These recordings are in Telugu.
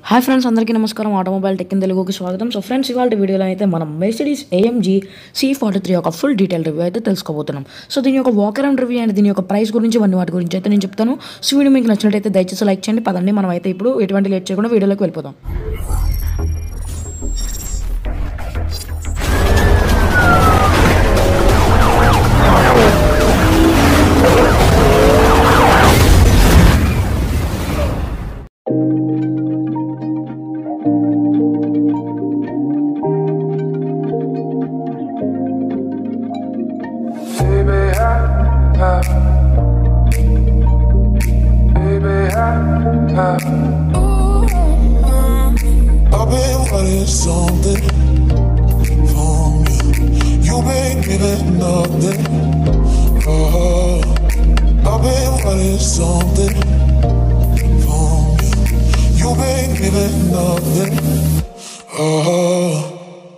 హాయ్ ఫ్రెండ్స్ అందరికీ నమస్కారం ఆటోమొబైల్ టెక్ ఇన్ తెలుగుకి స్వాగతం సో ఫ్రెండ్స్ ఇవాళ వీడియోలో అయితే మనం Mercedes AMG C forty three యొక్క ఫుల్ డీటెయిల్ రివ్యూ అయితే తెలుసుకోబోతున్నాం సో దీని యొక్క వాక్ అరౌండ్ రివ్యూ అండ్ దీని యొక్క ప్రైస్ గురించి ఇవన్నీ వాటి గురించి అయితే నేను చెప్తాను సో వీడియో మీకు నచ్చినట్టయితే దయచేసి లైక్ చేయండి పదండి మనం అయితే ఇప్పుడు ఎటువంటి లేట్ చేయకుండా వీడియోలోకి వెళ్ళిపోదాం Baby, I, I, baby, I, I, I've been wanting something from you. You been giving nothing. Oh, I've been wanting something from you. You been giving nothing. Oh.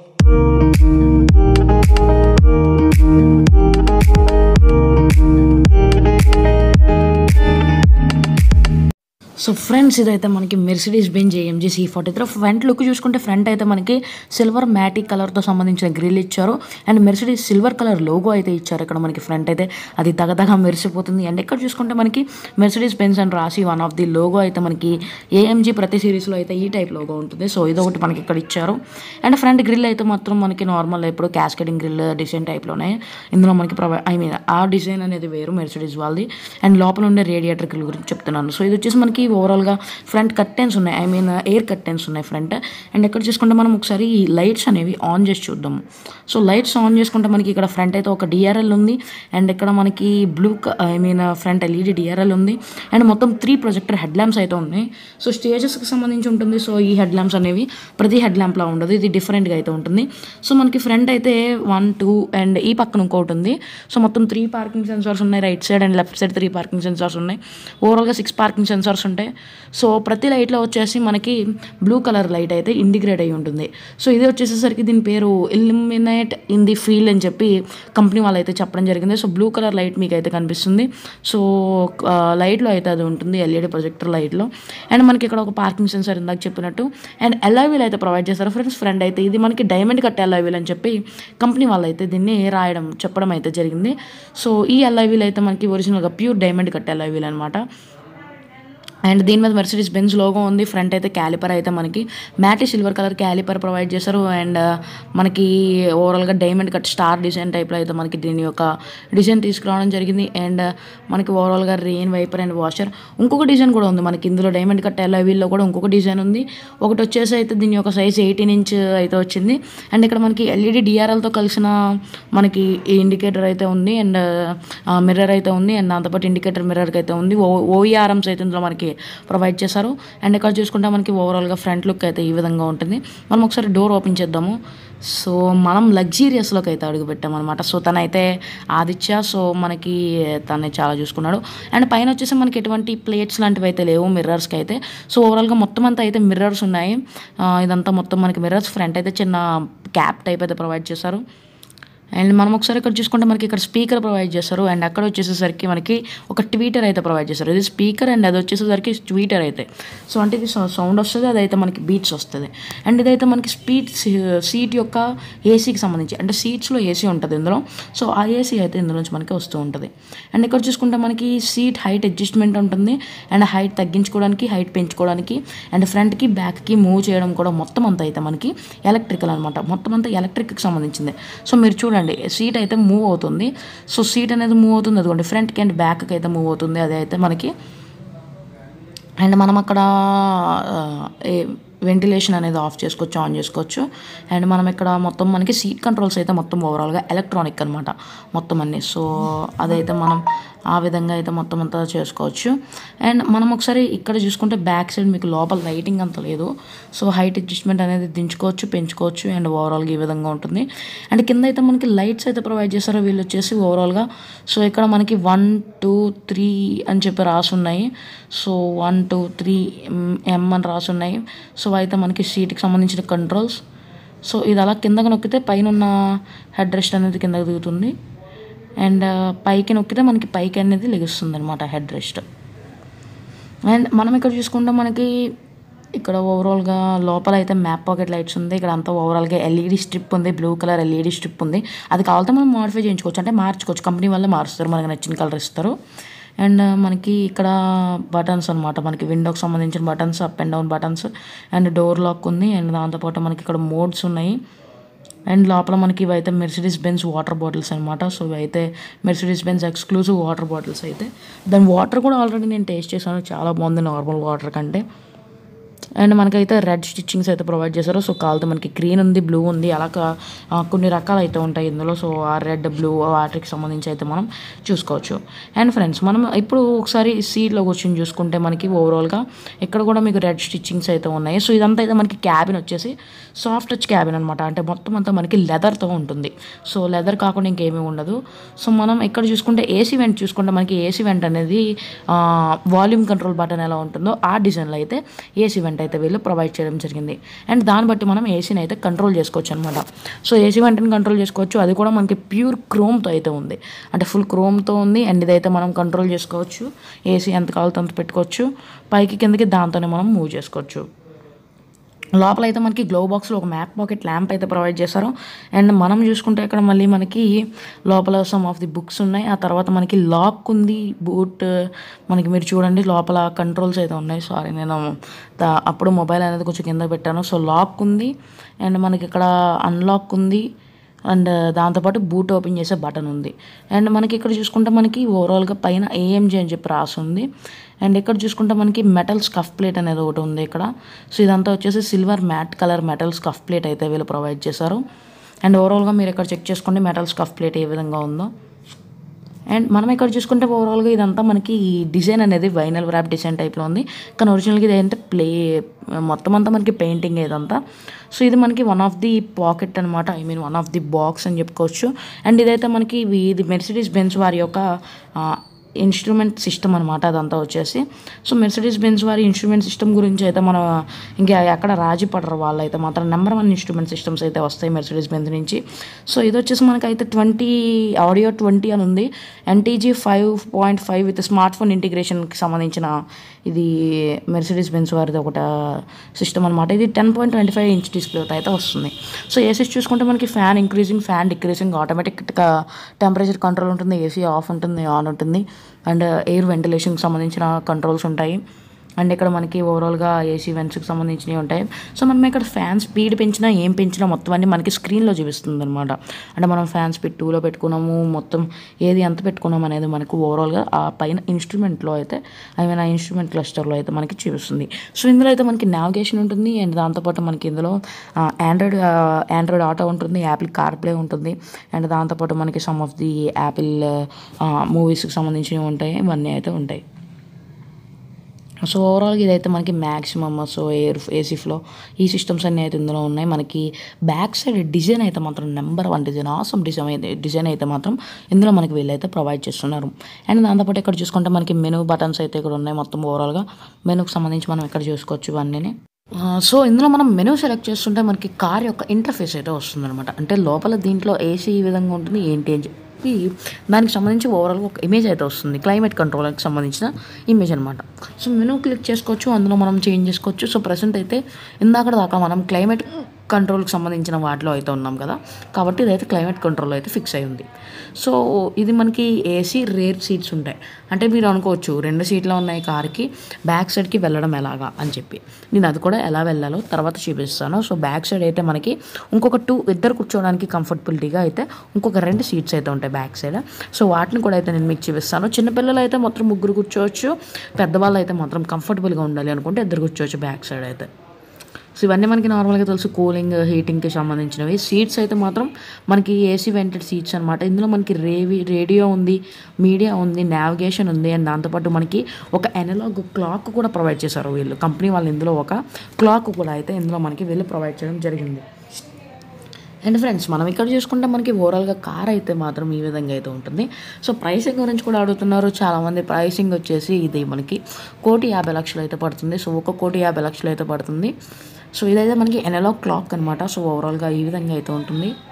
So friends ఇదైతే మనకి Mercedes Benz AMG C forty three front look చూసుకుంటే ఫ్రంట్ అయితే మనకి సిల్వర్ మ్యాటిక్ కలర్తో సంబంధించిన గ్రిల్ ఇచ్చారు and Mercedes silver colour logo అయితే ఇచ్చారు ఇక్కడ మనకి ఫ్రంట్ అయితే అది తగదగా మెరిసిపోతుంది అండ్ ఇక్కడ చూసుకుంటే మనకి మెర్సిడీస్ బెంజ్ అని రాసి వన్ ఆఫ్ ది లోగో అయితే మనకి ఏఎంజీ ప్రతి సిరీస్లో అయితే ఈ టైప్ లోగో ఉంటుంది సో ఇదొకటి మనకి ఇక్కడ ఇచ్చారు అండ్ ఫ్రంట్ గ్రిల్ అయితే మాత్రం మనకి నార్మల్ ఇప్పుడు క్యాస్కెటింగ్ గ్రిల్ డిజైన్ టైప్లోనే ఇందులో మనకి ప్రొవై ఐ మీన్ ఆ డిజైన్ అనేది వేరు మెర్సిడీస్ వాళ్ళది అండ్ లోపల ఉండే రేడియేటర్ గ్రిల్ గురించి చెప్తున్నాను సో ఇది వచ్చేసి మనకి ఓవరాల్గా ఫ్రంట్ కర్టెన్స్ ఉన్నాయి ఐ మీన్ ఎయిర్ కర్టెన్స్ ఉన్నాయి ఫ్రంట్ అండ్ ఇక్కడ చూసుకుంటే మనం ఒకసారి ఈ లైట్స్ అనేవి ఆన్ చేసి చూద్దాం సో లైట్స్ ఆన్ చేసుకుంటే మనకి ఇక్కడ ఫ్రంట్ అయితే ఒక డిఆర్ఎల్ ఉంది అండ్ ఇక్కడ మనకి blue I mean front LED DRL ఉంది అండ్ మొత్తం త్రీ ప్రొజెక్టర్ హెడ్ ల్యాంప్స్ అయితే ఉన్నాయి సో స్టేజెస్కి సంబంధించి ఉంటుంది సో ఈ హెడ్ ల్యాంప్స్ అనేవి ప్రతి హెడ్ ల్యాంప్లా ఉండదు ఇది డిఫరెంట్గా అయితే ఉంటుంది సో మనకి ఫ్రంట్ అయితే వన్ టూ అండ్ ఈ పక్కన ఇంకోటి ఉంది సో మొత్తం త్రీ పార్కింగ్ సెన్సార్స్ ఉన్నాయి right side and left side three parking sensors ఉన్నాయి ఓవరాల్గా సిక్స్ పార్కింగ్ సెన్సార్స్ ఉంటాయి సో ప్రతి లైట్లో వచ్చేసి మనకి బ్లూ కలర్ లైట్ అయితే ఇండిగ్రేట్ అయి ఉంటుంది సో ఇది వచ్చేసేసరికి దీని పేరు ఇల్యూమినేట్ ఇన్ ది ఫీల్డ్ అని చెప్పి కంపెనీ వాళ్ళు అయితే చెప్పడం జరిగింది సో బ్లూ కలర్ లైట్ మీకు అయితే కనిపిస్తుంది సో లైట్లో అయితే అది ఉంటుంది ఎల్ఈడి ప్రొజెక్టర్ లైట్లో అండ్ మనకి ఇక్కడ ఒక పార్కింగ్ సెన్సార్ ఇందాక చెప్పినట్టు అండ్ ఎల్ఐవీల్ అయితే ప్రొవైడ్ చేస్తారు ఫ్రెండ్స్ ఫ్రెండ్ అయితే ఇది మనకి డైమండ్ కట్ ఎల్ఐవీల్ అని చెప్పి కంపెనీ వాళ్ళు అయితే దీన్ని రాయడం చెప్పడం అయితే జరిగింది సో ఈ ఎల్ఐవీల్ అయితే మనకి ఒరిజినల్గా ప్యూర్ డైమండ్ కట్ ఎల్ఐవీల్ అనమాట అండ్ దీని మీద మెర్సిడీస్ బెంజ్ లోగో ఉంది ఫ్రంట్ అయితే క్యాలిపర్ అయితే మనకి matte silver colour caliper provide చేశారు అండ్ మనకి ఓవరాల్గా డైమండ్ కట్ స్టార్ డిజైన్ టైప్లో అయితే మనకి దీని యొక్క డిజైన్ తీసుకురావడం జరిగింది అండ్ మనకి ఓవరాల్గా రెయిన్ వైపర్ అండ్ వాషర్ ఇంకొక డిజైన్ కూడా ఉంది మనకి ఇందులో డైమండ్ కట్ ఎల్ఐవీల్లో కూడా ఇంకొక డిజైన్ ఉంది ఒకటి వచ్చేసి అయితే దీని యొక్క సైజ్ ఎయిటీన్ ఇంచ్ అయితే వచ్చింది అండ్ ఇక్కడ మనకి ఎల్ఈడి డిఆర్ఎల్తో కలిసిన మనకి ఈ ఇండికేటర్ అయితే ఉంది అండ్ మిర్రర్ అయితే ఉంది అండ్ దాంతోపాటు ఇండికేటర్ మిర్రర్కి అయితే ఉంది ఓ ఓఈఆర్ఎమ్స్ అయితే ఇందులో మనకి ప్రొవైడ్ చేశారు అండ్ ఇక్కడ చూసుకుంటే మనకి ఓవరాల్గా ఫ్రంట్ లుక్ అయితే ఈ విధంగా ఉంటుంది మనం ఒకసారి డోర్ ఓపెన్ చేద్దాము సో మనం లగ్జీరియస్లోకి అయితే అడుగు పెట్టామన్నమాట సో తనైతే ఆదిత్య సో మనకి తనే చాలా చూసుకున్నాడు అండ్ పైన వచ్చేసి మనకి ఎటువంటి ప్లేట్స్ లాంటివి అయితే లేవు మిర్రర్స్కి అయితే సో ఓవరాల్గా మొత్తం అంతా అయితే మిర్రర్స్ ఉన్నాయి ఆ, ఇదంతా మొత్తం మనకి మిర్రర్స్ ఫ్రంట్ అయితే చిన్న క్యాప్ టైప్ అయితే ప్రొవైడ్ చేశారు అండ్ మనం ఒకసారి ఇక్కడ చూసుకుంటే మనకి ఇక్కడ స్పీకర్ ప్రొవైడ్ చేస్తారు అండ్ అక్కడ వచ్చేసేసరికి మనకి ఒక ట్వీటర్ అయితే ప్రొవైడ్ చేస్తారు ఇది స్పీకర్ అండ్ అది వచ్చేసేసరికి ట్వీటర్ అయితే సో అంటే ఇది సౌండ్ వస్తుంది అదైతే మనకి బీట్స్ వస్తుంది అండ్ ఇదైతే మనకి స్పీడ్ సీట్ యొక్క ఏసీకి సంబంధించి అంటే సీట్స్లో ఏసీ ఉంటుంది ఇందులో సో ఆ ఏసీ అయితే ఇందులో నుంచి మనకి వస్తూ ఉంటుంది అండ్ ఇక్కడ చూసుకుంటే మనకి సీట్ హైట్ అడ్జస్ట్మెంట్ ఉంటుంది అండ్ హైట్ తగ్గించుకోవడానికి హైట్ పెంచుకోవడానికి అండ్ ఫ్రంట్కి బ్యాక్కి మూవ్ చేయడం కూడా మొత్తం అంతా అయితే మనకి ఎలక్ట్రికల్ అనమాట మొత్తం అంతా ఎలక్ట్రిక్కి సంబంధించింది సో మీరు చూడండి సీట్ అయితే మూవ్ అవుతుంది సో సీట్ అనేది మూవ్ అవుతుంది అదిగోండి ఫ్రంట్కి అండ్ బ్యాక్కి అయితే మూవ్ అవుతుంది అది అయితే మనకి అండ్ మనం అక్కడ వెంటిలేషన్ అనేది ఆఫ్ చేసుకోవచ్చు ఆన్ చేసుకోవచ్చు అండ్ మనం ఇక్కడ మొత్తం మనకి సీట్ కంట్రోల్స్ అయితే మొత్తం ఓవరాల్గా ఎలక్ట్రానిక్ అనమాట మొత్తం అన్నీ సో అదైతే మనం ఆ విధంగా అయితే మొత్తం అంతా చేసుకోవచ్చు అండ్ మనం ఒకసారి ఇక్కడ చూసుకుంటే బ్యాక్ సైడ్ మీకు లోపల లైటింగ్ అంత లేదు సో హైట్ అడ్జస్ట్మెంట్ అనేది దించుకోవచ్చు పెంచుకోవచ్చు అండ్ ఓవరాల్గా ఈ విధంగా ఉంటుంది అండ్ కింద అయితే మనకి లైట్స్ అయితే ప్రొవైడ్ చేస్తారో వీళ్ళు వచ్చేసి ఓవరాల్గా సో ఇక్కడ మనకి వన్ టూ త్రీ అని చెప్పి రాసి ఉన్నాయి so one two three M అని రాసి ఉన్నాయి సో అయితే మనకి సీట్కి సంబంధించిన కంట్రోల్స్ సో ఇది అలా కిందకి నొక్కితే పైన ఉన్న హెడ్ రెస్ట్ అనేది కిందకి దిగుతుంది అండ్ పైకి నొక్కితే మనకి పైకి అనేది లెగుస్తుంది అనమాట హెడ్ రెస్ట్ అండ్ మనం ఇక్కడ చూసుకుంటే మనకి ఇక్కడ ఓవరాల్గా లోపల అయితే మ్యాప్ పాకెట్ లైట్స్ ఉంది ఇక్కడ అంతా ఓవరాల్గా ఎల్ఈడి స్ట్రిప్ ఉంది బ్లూ కలర్ ఎల్ఈడి స్ట్రిప్ ఉంది అది కావాలంటే మనం మాడిఫై చేయించుకోవచ్చు అంటే మార్చుకోవచ్చు కంపెనీ వల్ల మారుస్తారు మనకి నచ్చిన కలర్ ఇస్తారు అండ్ మనకి ఇక్కడ బటన్స్ అనమాట మనకి విండోకి సంబంధించిన buttons up and down buttons and door lock ఉంది అండ్ దాంతోపాటు మనకి ఇక్కడ మోడ్స్ ఉన్నాయి అండ్ లోపల మనకి ఇవైతే మెర్సిడీస్ బెన్స్ వాటర్ బాటిల్స్ అనమాట సో ఇవైతే Mercedes Benz exclusive water bottles అయితే దాని వాటర్ కూడా ఆల్రెడీ నేను టేస్ట్ చేశాను చాలా బాగుంది నార్మల్ వాటర్ కంటే అండ్ మనకైతే రెడ్ స్టిచ్చింగ్స్ అయితే ప్రొవైడ్ చేశారు సో కావాలంటే మనకి గ్రీన్ ఉంది బ్లూ ఉంది అలా కా- ఆ, కొన్ని రకాలు అయితే ఉంటాయి ఇందులో సో ఆ రెడ్ బ్లూ వాటికి సంబంధించి అయితే మనం చూసుకోవచ్చు అండ్ ఫ్రెండ్స్ మనం ఇప్పుడు ఒకసారి సీట్లో కూర్చొని చూసుకుంటే మనకి ఓవరాల్గా ఇక్కడ కూడా మీకు రెడ్ స్టిచ్చింగ్స్ అయితే ఉన్నాయి సో ఇదంతా అయితే మనకి క్యాబిన్ వచ్చేసి సాఫ్ట్ టచ్ క్యాబిన్ అనమాట అంటే మొత్తం అంతా మనకి లెదర్తో ఉంటుంది సో లెదర్ కాకుండా ఇంకేమీ ఉండదు సో మనం ఇక్కడ చూసుకుంటే ఏసీ వెంట్ చూసుకుంటే మనకి ఏసీ వెంట్ అనేది వాల్యూమ్ కంట్రోల్ బటన్ ఎలా ఉంటుందో ఆ డిజైన్లో అయితే ఏసీ వెంట్ అయితే వీళ్ళు ప్రొవైడ్ చేయడం జరిగింది అండ్ దాన్ని బట్టి మనం ఏసీని అయితే కంట్రోల్ చేసుకోవచ్చు అనమాట సో ఏసీ వెంటనే కంట్రోల్ చేసుకోవచ్చు అది కూడా మనకి ప్యూర్ క్రోమ్తో అయితే ఉంది అంటే ఫుల్ క్రోమ్తో ఉంది అండ్ ఇదైతే మనం కంట్రోల్ చేసుకోవచ్చు ఏసీ ఎంత కావాలో అంత పెట్టుకోవచ్చు పైకి కిందకి దాంతోనే మనం మూవ్ చేసుకోవచ్చు లోపల అయితే మనకి గ్లో బాక్స్లో ఒక మ్యాప్ పాకెట్ ల్యాంప్ అయితే ప్రొవైడ్ చేశారు అండ్ మనం చూసుకుంటే ఇక్కడ మళ్ళీ మనకి లోపల సమ్ ఆఫ్ ది బుక్స్ ఉన్నాయి ఆ తర్వాత మనకి లాక్ ఉంది బూట్ మనకి మీరు చూడండి లోపల కంట్రోల్స్ అయితే ఉన్నాయి సారీ నేను దా- అప్పుడు మొబైల్ అనేది కొంచెం కింద పెట్టాను సో లాక్ ఉంది అండ్ మనకి ఇక్కడ అన్లాక్ ఉంది అండ్ దాంతోపాటు బూట్ ఓపెన్ చేసే బటన్ ఉంది అండ్ మనకి ఇక్కడ చూసుకుంటే మనకి ఓవరాల్గా పైన ఏఎంజీ అని చెప్పి రాసి ఉంది అండ్ ఇక్కడ చూసుకుంటే మనకి మెటల్ స్కఫ్ ప్లేట్ అనేది ఒకటి ఉంది ఇక్కడ సో ఇదంతా వచ్చేసి silver matte colour metal scuff plate అయితే వీళ్ళు ప్రొవైడ్ చేశారు అండ్ ఓవరాల్గా మీరు ఇక్కడ చెక్ చేసుకోండి మెటల్ స్కఫ్ ప్లేట్ ఏ విధంగా ఉందో అండ్ మనం ఇక్కడ చూసుకుంటే ఓవరాల్గా ఇదంతా మనకి ఈ డిజైన్ అనేది వైనల్ ర్యాప్ డిజైన్ టైప్లో ఉంది కానీ ఒరిజినల్గా ఇది ఏంటంటే ప్లే మొత్తం అంతా మనకి పెయింటింగ్ ఇదంతా సో ఇది మనకి వన్ ఆఫ్ ది పాకెట్ అనమాట I mean one of the box అని చెప్పుకోవచ్చు అండ్ ఇదైతే మనకి ఇవి- ఇది మెర్సిడీస్ బెన్స్ వారి యొక్క ఇన్స్ట్రుమెంట్ సిస్టమ్ అనమాట అదంతా వచ్చేసి సో మెర్సిడీస్ బెన్స్ వారి ఇన్స్ట్రుమెంట్ సిస్టమ్ గురించి అయితే మనం ఇంకా ఎక్కడ రాజీ పడరు వాళ్ళు అయితే మాత్రం నెంబర్ వన్ ఇన్స్ట్రుమెంట్ సిస్టమ్స్ అయితే వస్తాయి మెర్సిడీస్ బెన్స్ నుంచి సో ఇది వచ్చేసి మనకైతే ట్వంటీ ఆడియో ట్వంటీ అని ఉంది NTG five point five with smart phone ఇంటిగ్రేషన్కి సంబంధించిన ఇది మెర్సిడీస్ బెన్స్ వారిది ఒకట సిస్టమ్ అనమాట ఇది ten point twenty five inch display అయితే వస్తుంది సో ఏసీ చూసుకుంటే మనకి ఫ్యాన్ ఇంక్రీజింగ్ ఫ్యాన్ డిక్రీజింగ్ ఆటోమేటిక్గా టెంపరేచర్ కంట్రోల్ ఉంటుంది ఏసీ ఆఫ్ ఉంటుంది ఆన్ ఉంటుంది అండ్ ఎయిర్ వెంటిలేషన్కి సంబంధించిన కంట్రోల్స్ ఉంటాయి అండ్ ఇక్కడ మనకి ఓవరాల్గా ఏసీ వెంట్స్కి సంబంధించినవి ఉంటాయి సో మనం ఇక్కడ ఫ్యాన్ స్పీడ్ పెంచినా ఏం పెంచినా మొత్తం అన్ని మనకి స్క్రీన్లో చూపిస్తుంది అనమాట అంటే మనం ఫ్యాన్ స్పీడ్ టూలో పెట్టుకున్నాము మొత్తం ఏది ఎంత పెట్టుకున్నాం అనేది మనకు ఓవరాల్గా ఆ పైన ఇన్స్ట్రుమెంట్లో అయితే ఐ మీన్ ఆ ఇన్స్ట్రుమెంట్ క్లస్టర్లో అయితే మనకి చూపిస్తుంది సో ఇందులో అయితే మనకి నావిగేషన్ ఉంటుంది అండ్ దాంతోపాటు మనకి ఇందులో ఆండ్రాయిడ్ ఆండ్రాయిడ్ ఆటో ఉంటుంది యాపిల్ కార్ ప్లే ఉంటుంది అండ్ దాంతోపాటు మనకి సమ్ ఆఫ్ ది యాపిల్ మూవీస్కి సంబంధించినవి ఉంటాయి ఇవన్నీ అయితే ఉంటాయి సో ఓవరాల్గా ఇదైతే మనకి maximum so air AC flow ఈ సిస్టమ్స్ అన్నీ అయితే ఇందులో ఉన్నాయి మనకి బ్యాక్ సైడ్ డిజైన్ అయితే మాత్రం number one design awesome design అయితే డిజైన్ అయితే మాత్రం ఇందులో మనకి వీళ్ళైతే ప్రొవైడ్ చేస్తున్నారు అండ్ దాంతోపాటు ఇక్కడ చూసుకుంటే మనకి మెనూ బటన్స్ అయితే ఇక్కడ ఉన్నాయి మొత్తం ఓవరాల్గా మెనూకి సంబంధించి మనం ఇక్కడ చూసుకోవచ్చు ఇవన్నీ సో ఇందులో మనం మెనూ సెలెక్ట్ చేస్తుంటే మనకి కార్ యొక్క ఇంటర్ఫేస్ అయితే వస్తుందన్నమాట అంటే లోపల దీంట్లో ఏసీ ఈ విధంగా ఉంటుంది ఏంటి అని చెప్పి దానికి సంబంధించి ఓవరాల్గా ఒక ఇమేజ్ అయితే వస్తుంది క్లైమేట్ కంట్రోల్కి సంబంధించిన ఇమేజ్ అనమాట సో మెనూ క్లిక్ చేసుకోవచ్చు అందులో మనం చేంజ్ చేసుకోవచ్చు సో ప్రజెంట్ అయితే ఇందాక దాకా మనం క్లైమేట్ కంట్రోల్కి సంబంధించిన వాటిలో అయితే ఉన్నాం కదా కాబట్టి ఇదైతే క్లైమేట్ కంట్రోల్ అయితే ఫిక్స్ అయి ఉంది సో ఇది మనకి ఏసీ రేర్ సీట్స్ ఉంటాయి అంటే మీరు అనుకోవచ్చు రెండు సీట్లు ఉన్నాయి కార్కి బ్యాక్ సైడ్కి వెళ్ళడం ఎలాగా అని చెప్పి నేను అది కూడా ఎలా వెళ్ళాలో తర్వాత చూపిస్తాను సో బ్యాక్ సైడ్ అయితే మనకి ఇంకొక టూ ఇద్దరు కూర్చోవడానికి కంఫర్టబిలిటీగా అయితే ఇంకొక రెండు సీట్స్ అయితే ఉంటాయి బ్యాక్ సైడ్ సో వాటిని కూడా అయితే నేను మీకు చూపిస్తాను చిన్నపిల్లలు అయితే మొత్తం ముగ్గురు కూర్చోవచ్చు పెద్దవాళ్ళు అయితే మాత్రం కంఫర్టబుల్గా ఉండాలి అనుకుంటే ఇద్దరు కూర్చోవచ్చు బ్యాక్ సైడ్ అయితే సో ఇవన్నీ మనకి నార్మల్గా తెలుసు కూలింగ్ హీటింగ్కి సంబంధించినవి సీట్స్ అయితే మాత్రం మనకి ఏసీ వెంటెడ్ సీట్స్ అనమాట ఇందులో మనకి రేవి రేడియో ఉంది మీడియా ఉంది నావిగేషన్ ఉంది అండ్ దాంతోపాటు మనకి ఒక ఎనలాగ్ క్లాక్ కూడా ప్రొవైడ్ చేశారు వీళ్ళు కంపెనీ వాళ్ళు ఇందులో ఒక క్లాక్ కూడా అయితే ఇందులో మనకి వీళ్ళు ప్రొవైడ్ చేయడం జరిగింది అండ్ ఫ్రెండ్స్ మనం ఇక్కడ చూసుకుంటే మనకి ఓవరాల్గా కార్ అయితే మాత్రం ఈ విధంగా అయితే ఉంటుంది సో ప్రైసింగ్ గురించి కూడా అడుగుతున్నారు చాలామంది ప్రైసింగ్ వచ్చేసి ఇది మనకి కోటి యాభై లక్షలు అయితే పడుతుంది సో ఒక కోటి యాభై లక్షలు అయితే పడుతుంది సో ఇదైతే మనకి ఎనలాగ్ క్లాక్ అనమాట సో ఓవరాల్గా ఈ విధంగా అయితే ఉంటుంది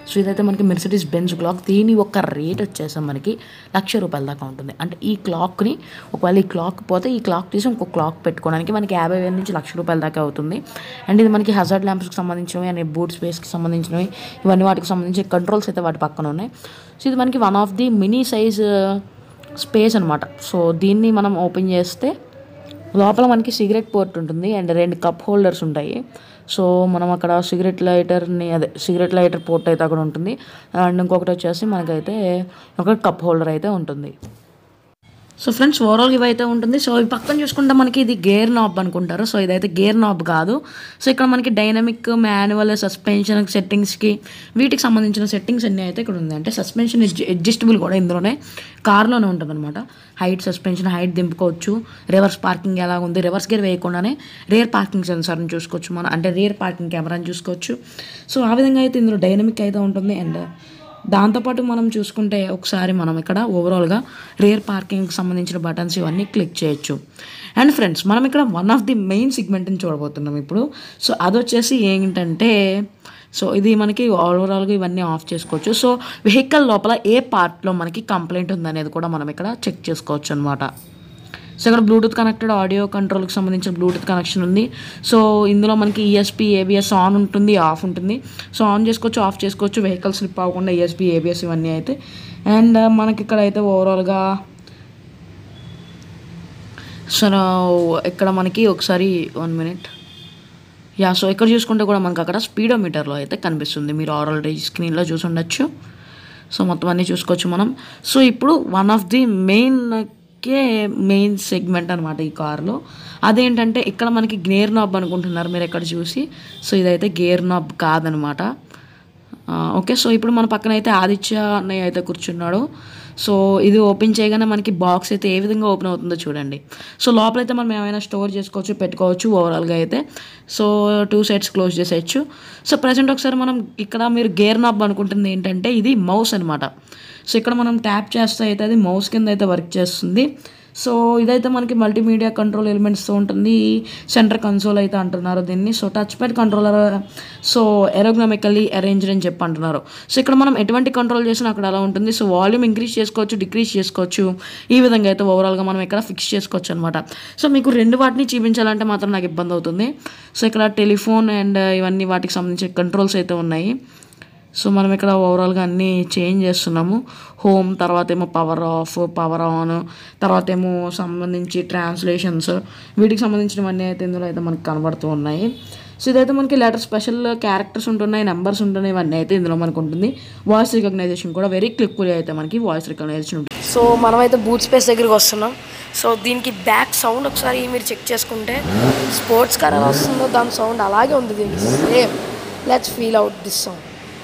సో ఇదైతే మనకి మెర్సిడీస్ బెంజ్ క్లాక్ దీని యొక్క రేట్ వచ్చేసి మనకి లక్ష రూపాయల దాకా ఉంటుంది అంటే ఈ క్లాక్ని ఒకవేళ ఈ క్లాక్ పోతే ఈ క్లాక్ తీసి ఇంకో క్లాక్ పెట్టుకోవడానికి మనకి యాభై వేల నుంచి లక్ష రూపాయల దాకా అవుతుంది అండ్ ఇది మనకి హజార్డ్ ల్యాంప్స్కి సంబంధించినవి అండ్ బూట్ స్పేస్కి సంబంధించినవి ఇవన్నీ వాటికి సంబంధించి కంట్రోల్స్ అయితే వాటి పక్కన ఉన్నాయి సో ఇది మనకి one of the mini size space అనమాట సో దీన్ని మనం ఓపెన్ చేస్తే లోపల మనకి సిగరెట్ పోర్ట్ ఉంటుంది అండ్ రెండు కప్ హోల్డర్స్ ఉంటాయి సో మనం అక్కడ సిగరెట్ లైటర్ని అదే సిగరెట్ లైటర్ పోర్ట్ అయితే అక్కడ ఉంటుంది అండ్ ఇంకొకటి వచ్చేసి మనకైతే ఒక కప్ హోల్డర్ అయితే ఉంటుంది సో ఫ్రెండ్స్ ఓవరాల్ ఇవి అయితే ఉంటుంది సో ఈ పక్కన చూసుకుంటే మనకి ఇది గేర్ నాబ్ అనుకుంటారు సో ఇదైతే గేర్ నాబ్ కాదు సో ఇక్కడ మనకి డైనమిక్ మాన్యువల్ సస్పెన్షన్ సెట్టింగ్స్కి వీటికి సంబంధించిన సెట్టింగ్స్ అన్నీ అయితే ఇక్కడ ఉంది అంటే సస్పెన్షన్ అడ్జస్టబుల్ కూడా ఇందులోనే కార్లోనే ఉంటుంది అనమాట హైట్ సస్పెన్షన్ హైట్ దింపుకోవచ్చు రివర్స్ పార్కింగ్ ఎలా ఉంది రివర్స్ గేర్ వేయకుండానే రియర్ పార్కింగ్ సెన్సార్ని చూసుకోవచ్చు మనం అంటే రియర్ పార్కింగ్ కెమెరాని చూసుకోవచ్చు సో ఆ విధంగా అయితే ఇందులో డైనమిక్ అయితే ఉంటుంది అండ్ దాంతోపాటు మనం చూసుకుంటే ఒకసారి మనం ఇక్కడ ఓవరాల్గా రియర్ పార్కింగ్కి సంబంధించిన బటన్స్ ఇవన్నీ క్లిక్ చేయొచ్చు అండ్ ఫ్రెండ్స్ మనం ఇక్కడ వన్ ఆఫ్ ది మెయిన్ సెగ్మెంట్ని చూడబోతున్నాం ఇప్పుడు సో అది వచ్చేసి ఏంటంటే సో ఇది మనకి ఓవరాల్గా ఇవన్నీ ఆఫ్ చేసుకోవచ్చు సో వెహికల్ లోపల ఏ పార్ట్లో మనకి కంప్లైంట్ ఉందనేది కూడా మనం ఇక్కడ చెక్ చేసుకోవచ్చు అనమాట సో ఇక్కడ బ్లూటూత్ కనెక్టెడ్ ఆడియో కంట్రోల్కి సంబంధించిన బ్లూటూత్ కనెక్షన్ ఉంది సో ఇందులో మనకి ఈఎస్పీ ఏబిఎస్ ఆన్ ఉంటుంది ఆఫ్ ఉంటుంది సో ఆన్ చేసుకోవచ్చు ఆఫ్ చేసుకోవచ్చు వెహికల్ స్లిప్ అవ్వకుండా ఈఎస్పీ ఏబిఎస్ ఇవన్నీ అయితే అండ్ మనకి ఇక్కడ అయితే ఓవరాల్గా సో ఇక్కడ మనకి ఒకసారి వన్ మినిట్ యా సో ఇక్కడ చూసుకుంటే కూడా మనకి అక్కడ స్పీడోమీటర్లో అయితే కనిపిస్తుంది మీరు ఆల్రెడీ స్క్రీన్లో చూసి ఉండొచ్చు సో మొత్తం అన్నీ చూసుకోవచ్చు మనం సో ఇప్పుడు వన్ ఆఫ్ ది మెయిన్కే మెయిన్ సెగ్మెంట్ అనమాట ఈ కార్లో అదేంటంటే ఇక్కడ మనకి గేర్ నాబ్ అనుకుంటున్నారు మీరు ఎక్కడ చూసి సో ఇదైతే గేర్ నాబ్ కాదనమాట ఆ, ఓకే సో ఇప్పుడు మన పక్కన అయితే ఆదిత్య అన్నయ్య అయితే కూర్చున్నాడు సో ఇది ఓపెన్ చేయగానే మనకి బాక్స్ అయితే ఏ విధంగా ఓపెన్ అవుతుందో చూడండి సో లోపలైతే మనం ఏమైనా స్టోర్ చేసుకోవచ్చు పెట్టుకోవచ్చు ఓవరాల్గా అయితే సో టూ సైడ్స్ క్లోజ్ చేసేయచ్చు సో ప్రజెంట్ ఒకసారి మనం ఇక్కడ మీరు గేర్ నాబ్ అనుకుంటుంది ఏంటంటే ఇది మౌస్ అనమాట సో ఇక్కడ మనం ట్యాప్ చేస్తే అయితే అది మౌస్ కింద అయితే వర్క్ చేస్తుంది సో ఇదైతే మనకి మల్టీమీడియా కంట్రోల్ ఎలిమెంట్స్తో ఉంటుంది సెంటర్ కన్సోల్ అయితే అంటున్నారు దీన్ని so touch pad controller so ergonomically arranged అని చెప్పి అంటున్నారు సో ఇక్కడ మనం ఎటువంటి కంట్రోల్ చేసినా అక్కడ అలా ఉంటుంది సో వాల్యూమ్ ఇంక్రీజ్ చేసుకోవచ్చు డిక్రీజ్ చేసుకోవచ్చు ఈ విధంగా అయితే ఓవరాల్గా మనం ఇక్కడ ఫిక్స్ చేసుకోవచ్చు అనమాట సో మీకు రెండు వాటిని చూపించాలంటే మాత్రం నాకు ఇబ్బంది అవుతుంది సో ఇక్కడ టెలిఫోన్ అండ్ ఇవన్నీ వాటికి సంబంధించిన కంట్రోల్స్ అయితే ఉన్నాయి సో మనం ఇక్కడ ఓవరాల్గా అన్నీ చేంజ్ చేస్తున్నాము హోమ్ తర్వాత ఏమో పవర్ ఆఫ్ పవర్ ఆన్ తర్వాత ఏమో సంబంధించి ట్రాన్స్లేషన్స్ వీటికి సంబంధించినవన్నీ అయితే ఇందులో అయితే మనకి కనబడుతూ ఉన్నాయి సో ఇదైతే మనకి లెటర్ స్పెషల్ క్యారెక్టర్స్ ఉంటున్నాయి నెంబర్స్ ఉంటున్నాయి ఇవన్నీ అయితే ఇందులో మనకు ఉంటుంది వాయిస్ రికగ్నైజేషన్ కూడా వెరీ క్లిక్ఫుల్లీ అయితే మనకి వాయిస్ రికగ్నైజేషన్ ఉంటుంది సో మనమైతే బూట్ స్పేస్ దగ్గరికి వస్తున్నాం సో దీనికి బ్యాక్ సౌండ్ ఒకసారి మీరు చెక్ చేసుకుంటే స్పోర్ట్స్ కార్ ఎలా వస్తుందో దాని సౌండ్ అలాగే ఉంది దీనికి same let's feel out this sound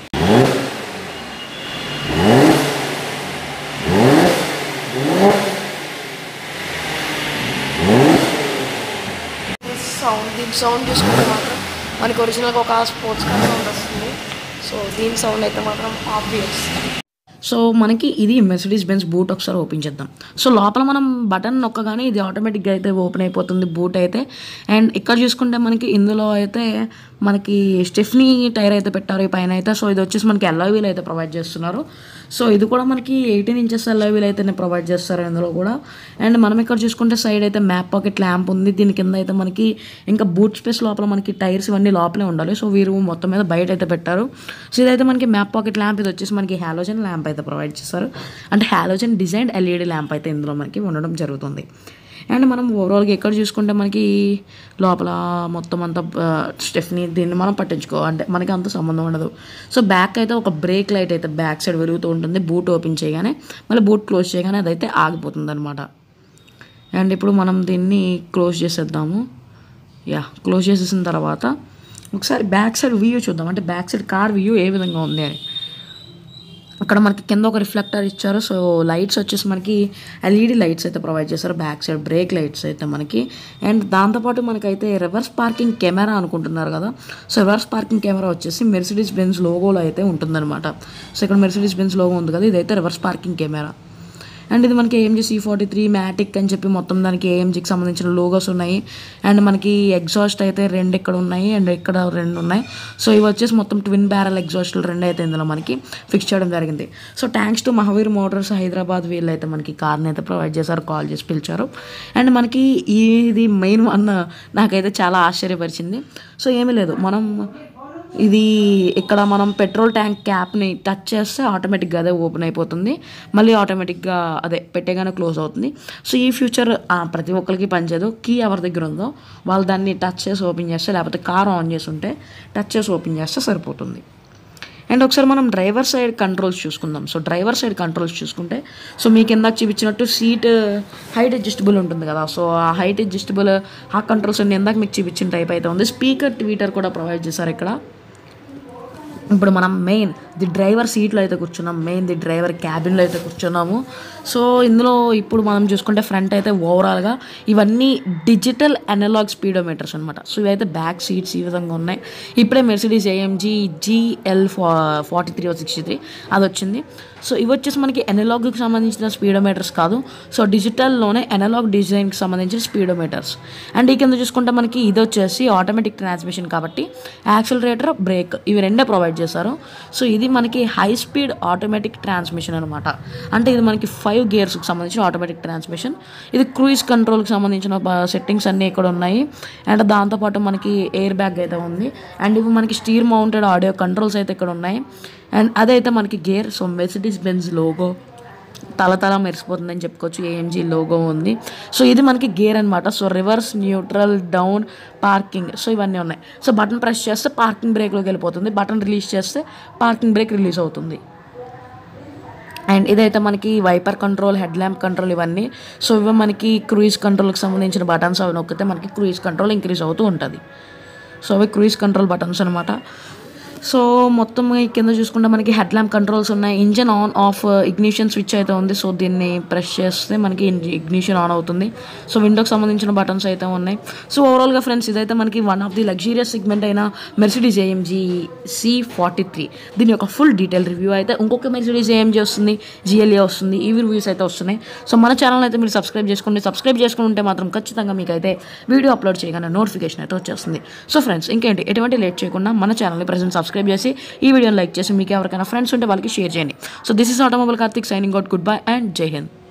sound దీని సౌండ్ చూసుకుంటే మాత్రం మనకి ఒరిజినల్గా ఒక స్పోర్ట్స్ కార్ సౌండ్ వస్తుంది సో దీని సౌండ్ అయితే మాత్రం ఆబ్వియస్ సో మనకి ఇది మెర్సిడీస్ బెన్స్ బూట్ ఒకసారి ఓపెన్ చేద్దాం సో లోపల మనం బటన్ నొక్కగానే ఇది ఆటోమేటిక్గా అయితే ఓపెన్ అయిపోతుంది బూట్ అయితే అండ్ ఇక్కడ చూసుకుంటే మనకి ఇందులో అయితే మనకి స్టెఫ్నీ టైర్ అయితే పెట్టారు ఈ పైన అయితే సో ఇది వచ్చేసి మనకి ఎల్ఐ వీల్ అయితే ప్రొవైడ్ చేస్తున్నారు సో ఇది కూడా మనకి ఎయిటీన్ ఇంచెస్ ఎల్ఐ వీల్ అయితే ప్రొవైడ్ చేస్తారు ఇందులో కూడా అండ్ మనం ఇక్కడ చూసుకుంటే సైడ్ అయితే మ్యాప్ పాకెట్ ల్యాంప్ ఉంది దీని కింద అయితే మనకి ఇంకా బూట్ స్పేస్ లోపల మనకి టైర్స్ ఇవన్నీ లోపలే ఉండాలి సో వీరు మొత్తం మీద బయట అయితే పెట్టారు సో ఇదైతే మనకి మ్యాప్ పాకెట్ ల్యాంప్ ఇది వచ్చేసి మనకి హాలోజన్ ల్యాంప్ అయితే ప్రొవైడ్ చేస్తారు అంటే హాలోజన్ డిజైన్ ఎల్ఈడి ల్యాంప్ అయితే ఇందులో మనకి ఉండడం జరుగుతుంది అండ్ మనం ఓవరాల్గా ఎక్కడ చూసుకుంటే మనకి లోపల మొత్తం అంతా స్టెఫ్ని దీన్ని మనం పట్టించుకో అంటే మనకి అంత సంబంధం ఉండదు సో బ్యాక్ అయితే ఒక బ్రేక్ లైట్ అయితే బ్యాక్ సైడ్ వెలుగుతూ ఉంటుంది బూట్ ఓపెన్ చేయగానే మళ్ళీ బూట్ క్లోజ్ చేయగానే అదైతే ఆగిపోతుంది అనమాట అండ్ ఇప్పుడు మనం దీన్ని క్లోజ్ చేసేద్దాము యా క్లోజ్ చేసేసిన తర్వాత ఒకసారి బ్యాక్ సైడ్ వ్యూ చూద్దాం అంటే బ్యాక్ సైడ్ కార్ వ్యూ ఏ విధంగా ఉంది అని అక్కడ మనకి కింద ఒక రిఫ్లెక్టర్ ఇచ్చారు సో లైట్స్ వచ్చేసి మనకి ఎల్ఈడి లైట్స్ అయితే ప్రొవైడ్ చేశారు బ్యాక్ సైడ్ బ్రేక్ లైట్స్ అయితే మనకి అండ్ దాంతోపాటు మనకైతే రివర్స్ పార్కింగ్ కెమెరా అనుకుంటున్నారు కదా సో రివర్స్ పార్కింగ్ కెమెరా వచ్చేసి మెర్సిడీస్ బెన్స్ లోగోలో అయితే ఉంటుందన్నమాట సో ఇక్కడ మెర్సిడీస్ బెన్స్ లోగో ఉంది కదా ఇదైతే రివర్స్ పార్కింగ్ కెమెరా అండ్ ఇది మనకి ఏఎంజీ సి ఫార్టీ త్రీ మ్యాటిక్ అని చెప్పి మొత్తం దానికి ఏఎంజీకి సంబంధించిన లోగోస్ ఉన్నాయి అండ్ మనకి ఎగ్జాస్ట్ అయితే రెండు ఇక్కడ ఉన్నాయి అండ్ ఇక్కడ రెండు ఉన్నాయి సో ఇవి వచ్చేసి మొత్తం ట్విన్ బ్యారల్ ఎగ్జాస్ట్లు రెండు అయితే ఇందులో మనకి ఫిక్స్ చేయడం జరిగింది so thanks to Mahavir Motors Hyderabad వీళ్ళు అయితే మనకి కార్ని అయితే ప్రొవైడ్ చేశారు కాల్ చేసి పిలిచారు అండ్ మనకి ఇది మెయిన్ వన్ నాకైతే చాలా ఆశ్చర్యపరిచింది సో ఏమీ లేదు మనం ఇది ఇక్కడ మనం పెట్రోల్ ట్యాంక్ క్యాప్ని టచ్ చేస్తే ఆటోమేటిక్గా అదే ఓపెన్ అయిపోతుంది మళ్ళీ ఆటోమేటిక్గా అదే పెట్టేగానే క్లోజ్ అవుతుంది సో ఈ ఫ్యూచర్ ప్రతి ఒక్కరికి పనిచేయదు కీ ఎవరి దగ్గర ఉందో వాళ్ళు దాన్ని టచ్ చేసి ఓపెన్ చేస్తే లేకపోతే కార్ ఆన్ చేసి ఉంటే టచ్ చేసి ఓపెన్ చేస్తే సరిపోతుంది అండ్ ఒకసారి మనం డ్రైవర్ సైడ్ కంట్రోల్స్ చూసుకుందాం సో డ్రైవర్ సైడ్ కంట్రోల్స్ చూసుకుంటే సో మీకు ఇందాక చూపించినట్టు సీట్ హైట్ అడ్జస్టబుల్ ఉంటుంది కదా సో ఆ హైట్ అడ్జస్టబుల్ ఆ కంట్రోల్స్ అన్ని ఇందాక మీకు చూపించిన టైప్ అయితే ఉంది స్పీకర్ ట్వీటర్ కూడా ప్రొవైడ్ చేశారు ఇక్కడ ఇప్పుడు మనం మెయిన్ ది డ్రైవర్ సీట్లో అయితే కూర్చున్నాం మెయిన్ ది డ్రైవర్ క్యాబిన్లో అయితే కూర్చున్నాము సో ఇందులో ఇప్పుడు మనం చూసుకుంటే ఫ్రంట్ అయితే ఓవరాల్గా ఇవన్నీ డిజిటల్ అనలాగ్ స్పీడోమీటర్స్ అనమాట సో ఇవైతే బ్యాక్ సీట్స్ ఈ విధంగా ఉన్నాయి ఇప్పుడే మెర్సిడీస్ ఏఎంజీ జిఎల్ ఫా ఫార్టీ త్రీ సిక్స్టీ త్రీ అది వచ్చింది సో ఇవి వచ్చేసి మనకి అనలాగ్కి సంబంధించిన స్పీడోమీటర్స్ కాదు సో డిజిటల్లోనే అనలాగ్ డిజైన్కి సంబంధించిన స్పీడోమీటర్స్ అండ్ ఈ కింద చూసుకుంటే మనకి ఇది వచ్చేసి ఆటోమేటిక్ ట్రాన్స్మిషన్ కాబట్టి యాక్సిలరేటర్ బ్రేక్ ఇవి రెండే ప్రొవైడ్ చేశారు సో ఇది మనకి హై స్పీడ్ ఆటోమేటిక్ ట్రాన్స్మిషన్ అనమాట అంటే ఇది మనకి ఫైవ్ గేర్స్కి సంబంధించిన ఆటోమేటిక్ ట్రాన్స్మిషన్ ఇది క్రూయిజ్ కంట్రోల్కి సంబంధించిన సెట్టింగ్స్ అన్నీ ఇక్కడ ఉన్నాయి అండ్ దాంతోపాటు మనకి ఎయిర్ బ్యాగ్ అయితే ఉంది అండ్ ఇవి మనకి స్టీర్ మౌంటెడ్ ఆడియో కంట్రోల్స్ అయితే ఇక్కడ ఉన్నాయి అండ్ అదైతే మనకి gear so Mercedes Benz logo తల తల మెరిసిపోతుందని చెప్పుకోవచ్చు ఏఎంజీ లోగో ఉంది సో ఇది మనకి గేర్ అనమాట so reverse neutral down parking so ఇవన్నీ ఉన్నాయి సో బటన్ ప్రెస్ చేస్తే పార్కింగ్ బ్రేక్లోకి వెళ్ళిపోతుంది బటన్ రిలీజ్ చేస్తే పార్కింగ్ బ్రేక్ రిలీజ్ అవుతుంది అండ్ ఇదైతే మనకి wiper control headlamp control ఇవన్నీ సో ఇవి మనకి క్రూయిజ్ కంట్రోల్కి సంబంధించిన బటన్స్ అవి నొక్కితే మనకి క్రూయిజ్ కంట్రోల్ ఇంక్రీజ్ అవుతూ ఉంటుంది సో అవి క్రూయిజ్ కంట్రోల్ బటన్స్ అనమాట సో మొత్తం ఈ కింద చూసుకుంటే మనకి హెడ్ ల్యాంప్ కంట్రోల్స్ ఉన్నాయి engine on off ignition switch అయితే ఉంది సో దీన్ని ప్రెస్ చేస్తే మనకి ఇగ్నిషన్ ఆన్ అవుతుంది సో విండోకి సంబంధించిన బటన్స్ అయితే ఉన్నాయి సో ఓవరాల్గా ఫ్రెండ్స్ ఇదైతే మనకి one of the luxurious segment అయిన Mercedes AMG C forty three దీని యొక్క ఫుల్ డీటెయిల్ రివ్యూ అయితే ఇంకొక మెర్సిడీస్ ఏఎంజీ వస్తుంది జిఎల్ఏ వస్తుంది ఈ రివ్యూస్ అయితే వస్తున్నాయి సో మన ఛానల్ అయితే మీరు సబ్స్క్రైబ్ చేసుకోండి సబ్స్క్రైబ్ చేసుకుని ఉంటే మాత్రం ఖచ్చితంగా మీకు అయితే వీడియో అప్లోడ్ చేయగానే నోటిఫికేషన్ అయితే వచ్చేస్తుంది సో ఫ్రెండ్స్ ఇంకేంటి ఎటువంటి లేట్ చేయకుండా మన ఛానల్ని ప్రజెంట్ సబ్స్క్రైబ్ చేసి ఈ వీడియోని లైక్ చేసి మీకు ఎవరికైనా ఫ్రెండ్స్ ఉంటే వాళ్ళకి షేర్ చేయండి so this is automobile Karthik signing out good bye and జై హింద్